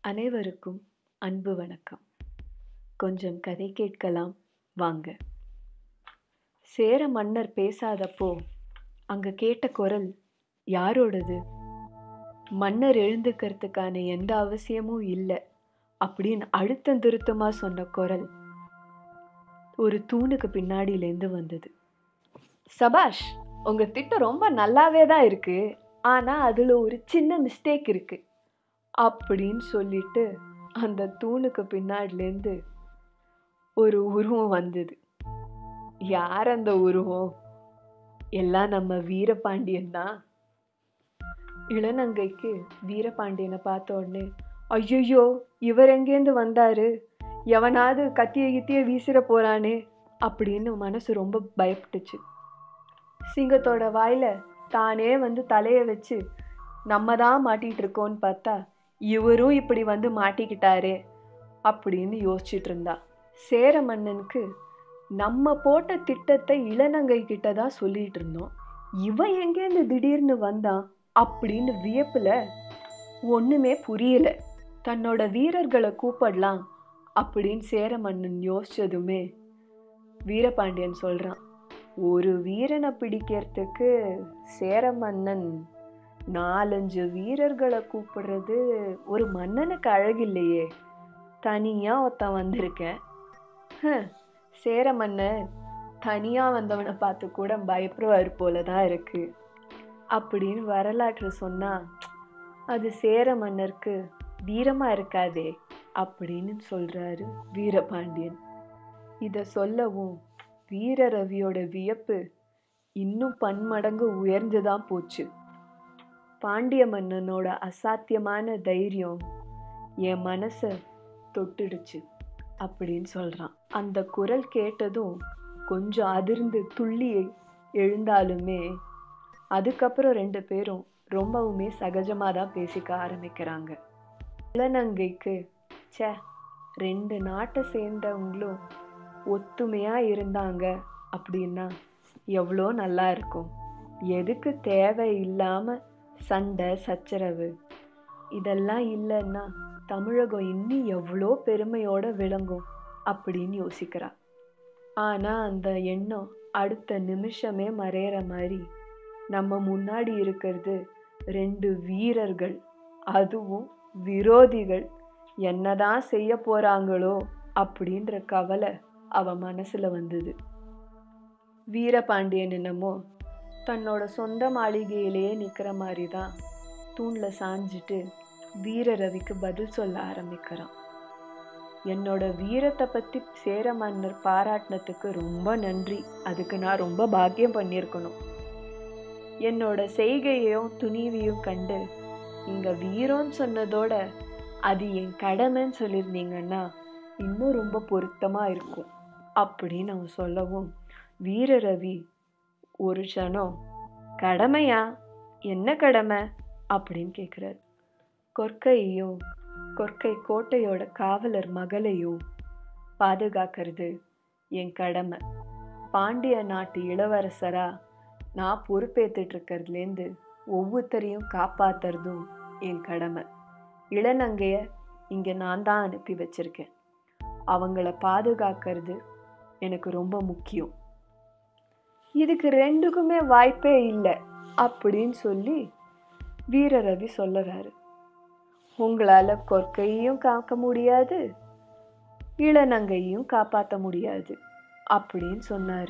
அனைவருக்கும் அன்பு வணக்கம் கொஞ்சம் கதை கேட்கலாம் வாங்க சேர மன்னர் பேசாதப்போ அங்க கேட்ட குரல் யாரோடது மன்னர் எழுந்துக்கிறதுக்கான எந்த அவசியமும் இல்லை அப்படின்னு அழுத்தம் திருத்தமா சொன்ன குரல் ஒரு தூணுக்கு பின்னாடியிலேருந்து வந்தது சபாஷ் உங்க திட்டம் ரொம்ப நல்லாவே தான் இருக்கு ஆனா அதுல ஒரு சின்ன மிஸ்டேக் இருக்கு அப்படின்னு சொல்லிட்டு அந்த தூணுக்கு பின்னாடிலேருந்து ஒரு உருவம் வந்தது யார் அந்த உருவம் எல்லாம் நம்ம வீரபாண்டியன் தான் இளநங்கைக்கு வீரபாண்டியனை பார்த்த உடனே ஐயோ இவர் எங்கேருந்து வந்தாரு எவனாவது கத்திய கித்திய வீசிட போறானே அப்படின்னு மனசு ரொம்ப பயப்பட்டுச்சு சிங்கத்தோட வாயில தானே வந்து தலைய வச்சு நம்ம தான் மாட்டிட்டு இருக்கோம்னு பார்த்தா இவரும் இப்படி வந்து மாட்டிக்கிட்டாரே அப்படின்னு யோசிச்சுட்டு இருந்தா சேர மன்னனுக்கு நம்ம போட்ட திட்டத்தை இளநங்கை கிட்ட தான் சொல்லிட்டு இருந்தோம் இவன் எங்கேருந்து திடீர்னு வந்தான் அப்படின்னு வியப்புல ஒண்ணுமே புரியல தன்னோட வீரர்களை கூப்பிடலாம் அப்படின்னு சேர மன்னன் யோசிச்சதுமே வீரபாண்டியன் சொல்றான் ஒரு வீரனை பிடிக்கிறதுக்கு சேர மன்னன் நாலஞ்சு வீரர்களை கூப்பிடுறது ஒரு மன்னனுக்கு அழகில்லையே தனியா ஒருத்தன் வந்திருக்கேன் ஹம், சேர மன்னர் தனியா வந்தவனை பார்த்து கூட பயப்படுவார் போல தான் இருக்கு அப்படின்னு வரலாற்று சொன்னா அது சேர மன்னருக்கு வீரமா இருக்காதே அப்படின்னு சொல்றாரு வீரபாண்டியன் இத சொல்லவும் வீர ரவியோட வியப்பு இன்னும் பன்மடங்கு உயர்ந்துதான் போச்சு பாண்டிய மன்னனோட அசாத்தியமான தைரியம் என் மனச தொட்டுடுச்சு அப்படின்னு சொல்றான் அந்த குரல் கேட்டதும் கொஞ்சம் அதிர்ந்து துள்ளி எழுந்தாலுமே அதுக்கப்புறம் ரெண்டு பேரும் ரொம்பவுமே சகஜமாக தான் பேசிக்க ஆரம்பிக்கிறாங்க இளநங்கைக்கு ச்சே ரெண்டு நாட்டை சேர்ந்தவங்களும் ஒத்துமையா இருந்தாங்க அப்படின்னா எவ்வளோ நல்லா இருக்கும் எதுக்கு தேவை இல்லாம சண்டை சச்சரவு இதெல்லாம் இல்லைன்னா தமிழகம் இன்னும் எவ்வளோ பெருமையோட விளங்கும் அப்படின்னு யோசிக்கிறா ஆனா அந்த எண்ணம் அடுத்த நிமிஷமே மறையிற மாதிரி நம்ம முன்னாடி இருக்கிறது ரெண்டு வீரர்கள் அதுவும் விரோதிகள் என்னதான் செய்ய போறாங்களோ அப்படின்ற கவலை அவ மனசுல வந்தது வீரபாண்டியன் என்னமோ தன்னோட சொந்த மாளிகையிலேயே நிக்கிற மாதிரி தான் தூண்ல சாஞ்சிட்டு வீர ரவிக்கு பதில் சொல்ல ஆரம்பிக்கிறான் என்னோட வீரத்தை பத்தி சேர மன்னர் பாராட்டினதுக்கு ரொம்ப நன்றி அதுக்கு நான் ரொம்ப பாக்கியம் பண்ணியிருக்கணும் என்னோட செய்கையையும் துணிவையும் கண்டு இங்க வீரம்னு சொன்னதோட அது என் கடமைன்னு சொல்லியிருந்தீங்கன்னா இன்னும் ரொம்ப பொருத்தமா இருக்கும் அப்படின்னு அவன் சொல்லவும் வீர ரவி ஒரு க்ஷணம் கடமையா என்ன கடமை அப்படின்னு கேட்குறாரு கொற்கையையும் கொற்கை கோட்டையோட காவலர் மகளையும் பாதுகாக்கிறது என் கடமை பாண்டிய நாட்டு இளவரசரா நான் பொறுப்பேற்றுட்டு இருக்கிறதுலேருந்து ஒவ்வொருத்தரையும் காப்பாத்துறதும் என் கடமை இளநங்கைய இங்க நான் தான் அனுப்பி வச்சிருக்கேன் அவங்கள பாதுகாக்கிறது எனக்கு ரொம்ப முக்கியம் இதுக்கு ரெண்டுக்குமே வாய்ப்பே இல்லை அப்படின்னு சொல்லி வீரரவி சொல்லறாரு உங்களால கொற்கையையும் காக்க முடியாது இளநங்கையும் காப்பாற்ற முடியாது அப்படின்னு சொன்னாரு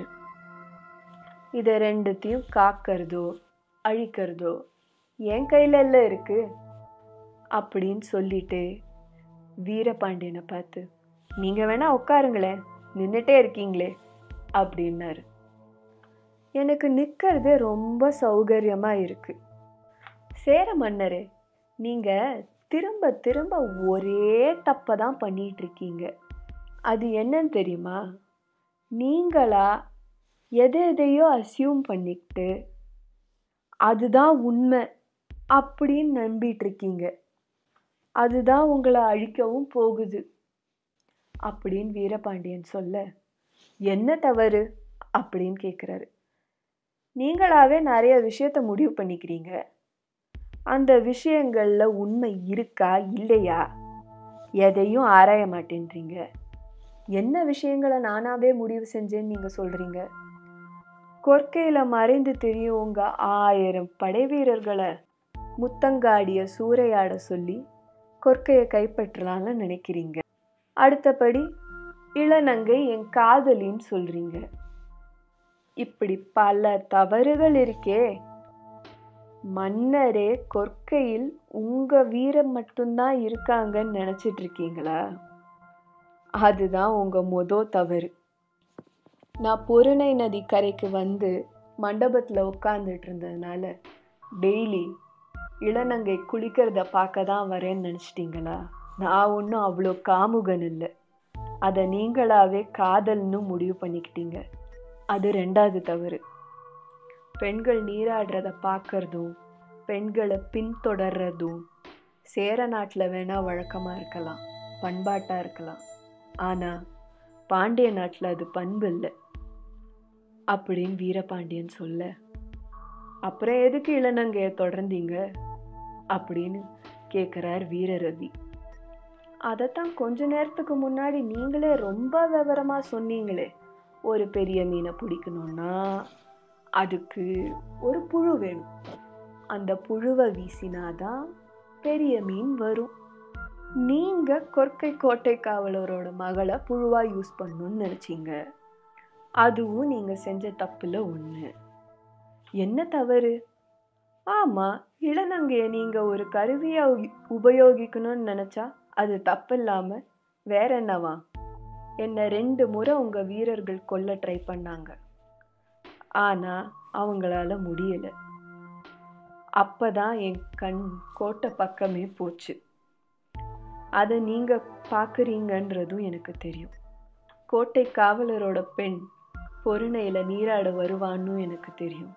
இதை ரெண்டுத்தையும் காக்கிறதோ அழிக்கிறதோ என் கையில எல்லாம் இருக்கு அப்படின்னு சொல்லிட்டு வீரபாண்டியனை பார்த்து நீங்க வேணா உட்காருங்களேன் நின்னுட்டே இருக்கீங்களே அப்படின்னாரு எனக்கு நிற்கிறது ரொம்ப சௌகரியமா இருக்கு சேர மன்னரே நீங்க திரும்ப திரும்ப ஒரே தப்பை தான் பண்ணிட்டு இருக்கீங்க அது என்னன்னு தெரியுமா நீங்களா எதை எதையோ அசியூம் பண்ணிக்கிட்டு அதுதான் உண்மை அப்படின்னு நம்பிட்டு இருக்கீங்க அதுதான் உங்களை அழிக்கவும் போகுது அப்படின்னு வீரபாண்டியன் சொல்ல என்ன தவறு அப்படின்னு கேட்குறாரு நீங்களாவே நிறைய விஷயத்த முடிவு பண்ணிக்கிறீங்க அந்த விஷயங்கள்ல உண்மை இருக்கா இல்லையா எதையும் ஆராய மாட்டேன்றீங்க என்ன விஷயங்களை நானாவே முடிவு செஞ்சேன்னு நீங்க சொல்றீங்க கொற்கையில மறைந்து தெரியும் உங்க ஆயிரம் படை வீரர்களை முத்தங்காடிய சூறையாட சொல்லி கொற்கையை கைப்பற்றலாம்னு நினைக்கிறீங்க அடுத்தபடி இளநங்கை என் காதலின்னு சொல்றீங்க இப்படி பல தவறுகள் இருக்கே மன்னரே கொற்கையில் உங்க வீரம் மட்டும்தான் இருக்காங்கன்னு நினைச்சிட்டு இருக்கீங்களா அதுதான் உங்க மொத தவறு நான் பொருணை நதி கரைக்கு வந்து மண்டபத்தில் உட்காந்துட்டு இருந்ததுனால டெய்லி இளநங்கை குளிக்கிறத பார்க்க தான் வரேன்னு நினச்சிட்டிங்களா நான் ஒன்றும் அவ்வளோ காமுகன் இல்லை அதை நீங்களாவே காதல்னு முடிவு பண்ணிக்கிட்டீங்க அது ரெண்டாவது தவறு பெண்கள் நீராடுறத பார்க்கறதும் பெண்களை பின்தொடர்றதும் சேர நாட்டில் வேணால் வழக்கமாக இருக்கலாம் பண்பாட்டாக இருக்கலாம் ஆனால் பாண்டிய நாட்டில் அது பண்பு இல்லை அப்படின்னு வீரபாண்டியன் சொல்ல அப்புறம் எதுக்கு இளநங்கைய தொடர்ந்தீங்க அப்படின்னு கேட்குறார் வீரரவி அதைத்தான் கொஞ்ச நேரத்துக்கு முன்னாடி நீங்களே ரொம்ப விவரமாக சொன்னீங்களே ஒரு பெரிய மீனை பிடிக்கணும்னா அதுக்கு ஒரு புழு வேணும் அந்த புழுவை வீசினாதான் பெரிய மீன் வரும் நீங்க கொற்கை கோட்டை காவலரோட மகளை புழுவா யூஸ் பண்ணணும்னு நினைச்சீங்க அதுவும் நீங்க செஞ்ச தப்புல ஒண்ணு என்ன தவறு ஆமா இளநங்கைய நீங்க ஒரு கருவியா உ- உபயோகிக்கணும்னு நினைச்சா அது தப்பு இல்லாம வேற என்னவா என்ன ரெண்டு முறை உங்க வீரர்கள் கொல்ல ட்ரை பண்ணாங்க ஆனா அவங்களால முடியல அப்பதான் என் கண் கோட்டை பக்கமே போச்சு அதை நீங்க பார்க்குறீங்கன்றதும் எனக்கு தெரியும் கோட்டை காவலரோட பெண் பொருணையில நீராட வருவான்னு எனக்கு தெரியும்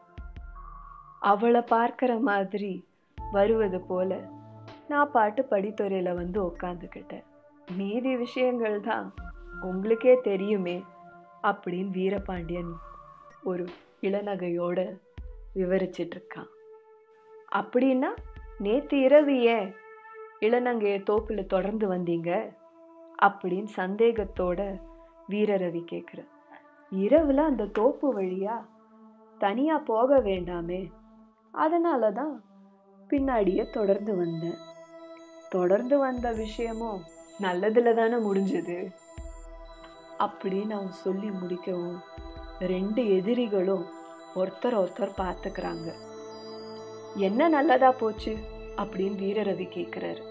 அவளை பார்க்கிற மாதிரி வருவது போல நான் பாட்டு படித்துறையில வந்து உக்காந்துக்கிட்டேன் மீதி விஷயங்கள் தான் உங்களுக்கே தெரியுமே அப்படின்னு வீரபாண்டியன் ஒரு இளநகையோட விவரிச்சிட்டு இருக்கான் அப்படின்னா நேத்து இரவு ஏன் இளநங்கைய தோப்புல தொடர்ந்து வந்தீங்க அப்படின்னு சந்தேகத்தோட வீரரவி கேட்குற இரவுல அந்த தோப்பு வழியா தனியா போக வேண்டாமே அதனால தான் பின்னாடியே தொடர்ந்து வந்தேன் தொடர்ந்து வந்த விஷயமும் நல்லதுல தானே முடிஞ்சது அப்படின்னு அவன் சொல்லி முடிக்கவும் ரெண்டு எதிரிகளும் ஒருத்தர் ஒருத்தர் பார்த்துக்கிறாங்க என்ன நல்லதா போச்சு அப்படின்னு வீரரவி கேட்குறாரு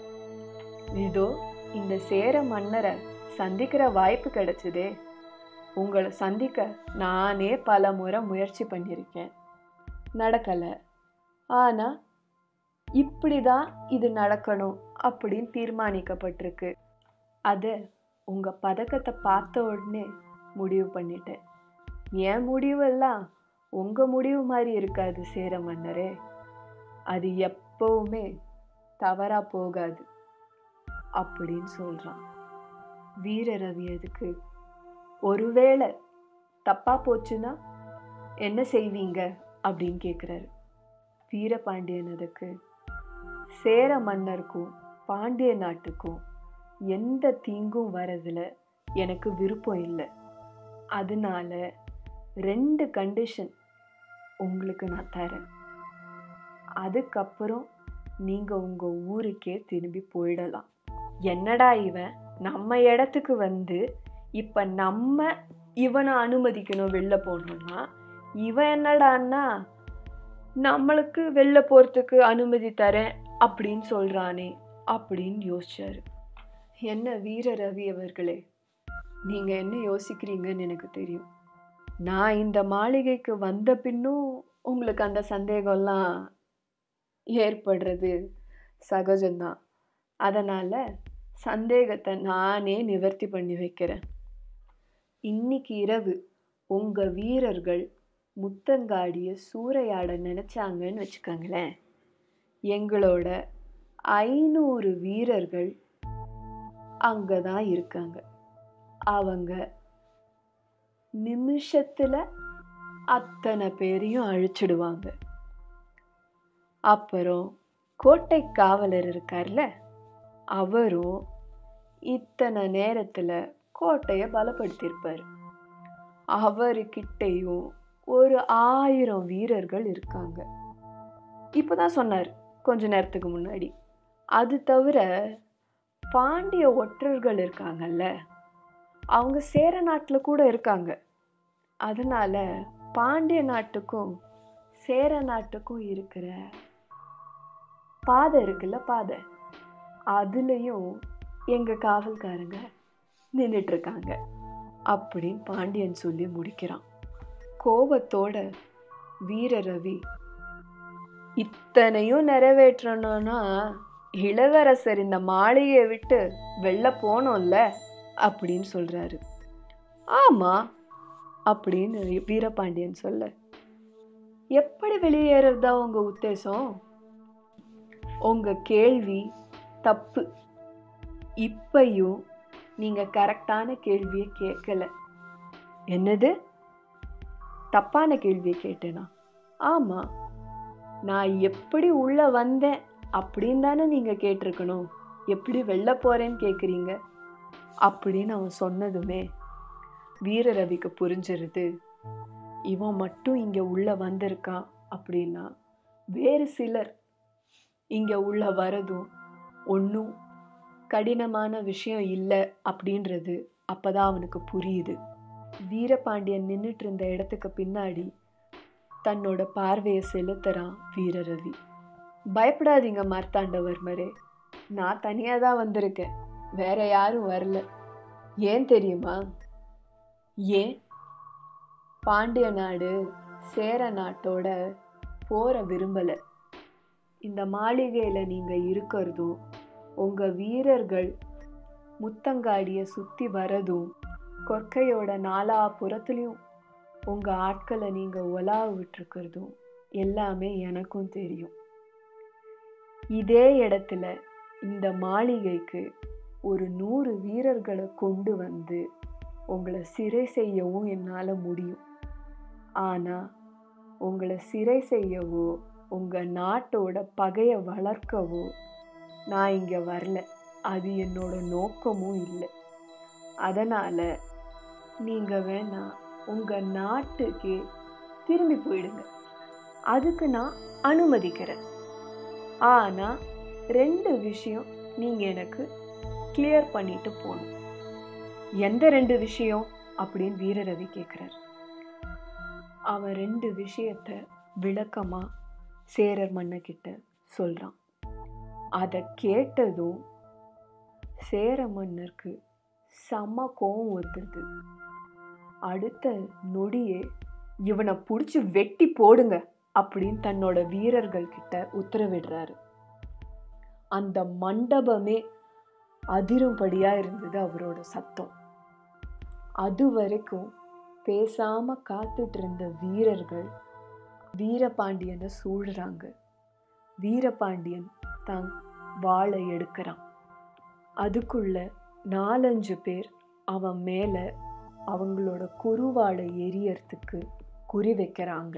இதோ இந்த சேர மன்னரை சந்திக்கிற வாய்ப்பு கிடைச்சதே உங்களை சந்திக்க நானே பல முறை முயற்சி பண்ணியிருக்கேன் நடக்கலை ஆனால் இப்படி தான் இது நடக்கணும் அப்படின்னு தீர்மானிக்கப்பட்டிருக்கு அதை உங்கள் பதக்கத்தை பார்த்த உடனே முடிவு பண்ணிட்டேன் என் முடிவெல்லாம் உங்கள் முடிவு மாதிரி இருக்காது சேர மன்னரே அது எப்பவுமே தவறா போகாது அப்படின்னு சொல்றான் வீரரவி அதுக்கு ஒருவேளை தப்பா போச்சுன்னா என்ன செய்வீங்க அப்படின்னு கேட்குறாரு வீரபாண்டியன் அதுக்கு சேர மன்னருக்கும் பாண்டிய நாட்டுக்கும் எந்த தீங்கும் வரதுல எனக்கு விருப்பம் இல்லை அதனால ரெண்டு கண்டிஷன் உங்களுக்கு நான் தரேன் அதுக்கப்புறம் நீங்க உங்க ஊருக்கே திரும்பி போயிடலாம் என்னடா இவன் நம்ம இடத்துக்கு வந்து இப்ப நம்ம இவனை அனுமதிக்கணும் வெளில போகணும்னா இவன் என்னடான்னா நம்மளுக்கு வெளில போறதுக்கு அனுமதி தரேன் அப்படின்னு சொல்றானே அப்படின்னு யோசிச்சாரு என்ன வீர ரவி அவர்களே நீங்க என்ன யோசிக்கிறீங்கன்னு எனக்கு தெரியும் நான் இந்த மாளிகைக்கு வந்த பின்னும் உங்களுக்கு அந்த சந்தேகம்லாம் ஏற்படுறது சகஜம்தான் அதனால் சந்தேகத்தை நானே நிவர்த்தி பண்ணி வைக்கிறேன் இன்னைக்கு இரவு உங்கள் வீரர்கள் முத்தங்காடிய சூறையாட நினச்சாங்கன்னு வச்சுக்கோங்களேன் எங்களோட ஐநூறு வீரர்கள் அங்கே தான் இருக்காங்க அவங்க நிமிஷத்தில் அத்தனை பேரையும் அழிச்சிடுவாங்க அப்புறம் கோட்டை காவலர் இருக்கார்ல அவரும் இத்தனை நேரத்தில் கோட்டையை பலப்படுத்தியிருப்பார் அவர்கிட்டையும் ஒரு ஆயிரம் வீரர்கள் இருக்காங்க இப்போதான் சொன்னார் கொஞ்ச நேரத்துக்கு முன்னாடி அது தவிர பாண்டிய ஒற்றர்கள் இருக்காங்கல்ல அவங்க சேர நாட்டில் கூட இருக்காங்க அதனால பாண்டிய நாட்டுக்கும் சேர நாட்டுக்கும் இருக்கிற பாதை இருக்குல்ல பாதை அதுலேயும் எங்கள் காவல்காரங்க நின்றுட்டு இருக்காங்க அப்படின்னு பாண்டியன் சொல்லி முடிக்கிறான் கோபத்தோட வீர ரவி இத்தனையும் நிறைவேற்றணும்னா இளவரசர் இந்த மாளிகையை விட்டு வெளில போனோம்ல அப்படின்னு சொல்றாரு ஆமா அப்படின்னு வீரபாண்டியன் சொல்ல எப்படி வெளியேறதா உங்க உத்தேசம் உங்க கேள்வி தப்பு இப்பையும் நீங்க கரெக்டான கேள்வியை கேட்கல என்னது தப்பான கேள்வியை கேட்டேனா ஆமா நான் எப்படி உள்ள வந்தேன் அப்படின்னு தானே நீங்க கேட்டிருக்கணும் எப்படி வெளில போறேன்னு கேட்குறீங்க அப்படின்னு அவன் சொன்னதுமே வீர ரவிக்கு புரிஞ்சிருது இவன் மட்டும் இங்க உள்ள வந்திருக்கான் அப்படின்னா வேறு சிலர் இங்க உள்ள வரதும் ஒன்றும் கடினமான விஷயம் இல்லை அப்படின்றது அப்பதான் அவனுக்கு புரியுது வீரபாண்டியன் நின்றுட்டு இருந்த இடத்துக்கு பின்னாடி தன்னோட பார்வையை செலுத்துறான் வீரரவி பயப்படாதீங்க மார்த்தாண்டவர்மரே நான் தனியாக தான் வந்திருக்கேன் வேற யாரும் வரல ஏன் தெரியுமா ஏன் பாண்டிய நாடு சேர நாட்டோட போற விரும்பல இந்த மாளிகையில நீங்க இருக்கிறதும் உங்க வீரர்கள் முத்தங்காடிய சுத்தி வரதும் கொற்கையோட நாலா புறத்துலையும் உங்க ஆட்களை நீங்க உலாவ விட்டுருக்கிறதும் எல்லாமே எனக்கும் தெரியும் இதே இடத்துல இந்த மாளிகைக்கு ஒரு நூறு வீரர்களை கொண்டு வந்து உங்களை சிறை செய்யவும் என்னால் முடியும் ஆனால் உங்களை சிறை செய்யவோ உங்கள் நாட்டோட பகையை வளர்க்கவோ நான் இங்கே வரல அது என்னோட நோக்கமும் இல்லை அதனால் நீங்கள் வேணா உங்கள் நாட்டுக்கே திரும்பி போயிடுங்க அதுக்கு நான் அனுமதிக்கிறேன் ஆனால் ரெண்டு விஷயம் நீங்கள் எனக்கு கிளியர் பண்ணிட்டு போகணும் எந்த ரெண்டு விஷயம் அப்படின்னு வீரரவி கேட்குறார் அவன் ரெண்டு விஷயத்த விளக்கமாக சேரர் மன்னக்கிட்ட சொல்கிறான் அதை கேட்டதும் சேர மன்னருக்கு செம்ம கோவம் வந்துடுது அடுத்த நொடியே இவனை பிடிச்சி வெட்டி போடுங்க அப்படின்னு தன்னோட வீரர்கள் கிட்ட உத்தரவிடுறாரு அந்த மண்டபமே அதிரும்படியா இருந்தது அவரோட சத்தம் அது வரைக்கும் பேசாம காத்துட்டு இருந்த வீரர்கள் வீரபாண்டியனை சூழ்றாங்க வீரபாண்டியன் தான் வாளை எடுக்கிறான் அதுக்குள்ள நாலஞ்சு பேர் அவன் மேல அவங்களோட குருவாளை எரியறதுக்கு குறி வைக்கிறாங்க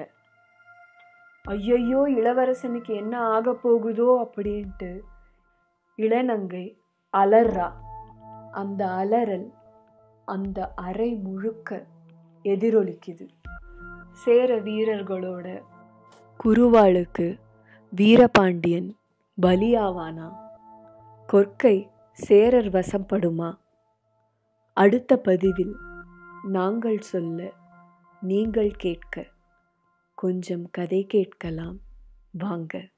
ஐயையோ இளவரசனுக்கு என்ன ஆக போகுதோ அப்படின்ட்டு இளநங்கை அலறா அந்த அலறல் அந்த அறை முழுக்க எதிரொலிக்குது சேர வீரர்களோட குருவாளுக்கு வீரபாண்டியன் பலியாவானா கொற்கை சேரர் வசப்படுமா அடுத்த பதிவில் நாங்கள் சொல்ல நீங்கள் கேட்க கொஞ்சம் கதை கேட்கலாம் வாங்க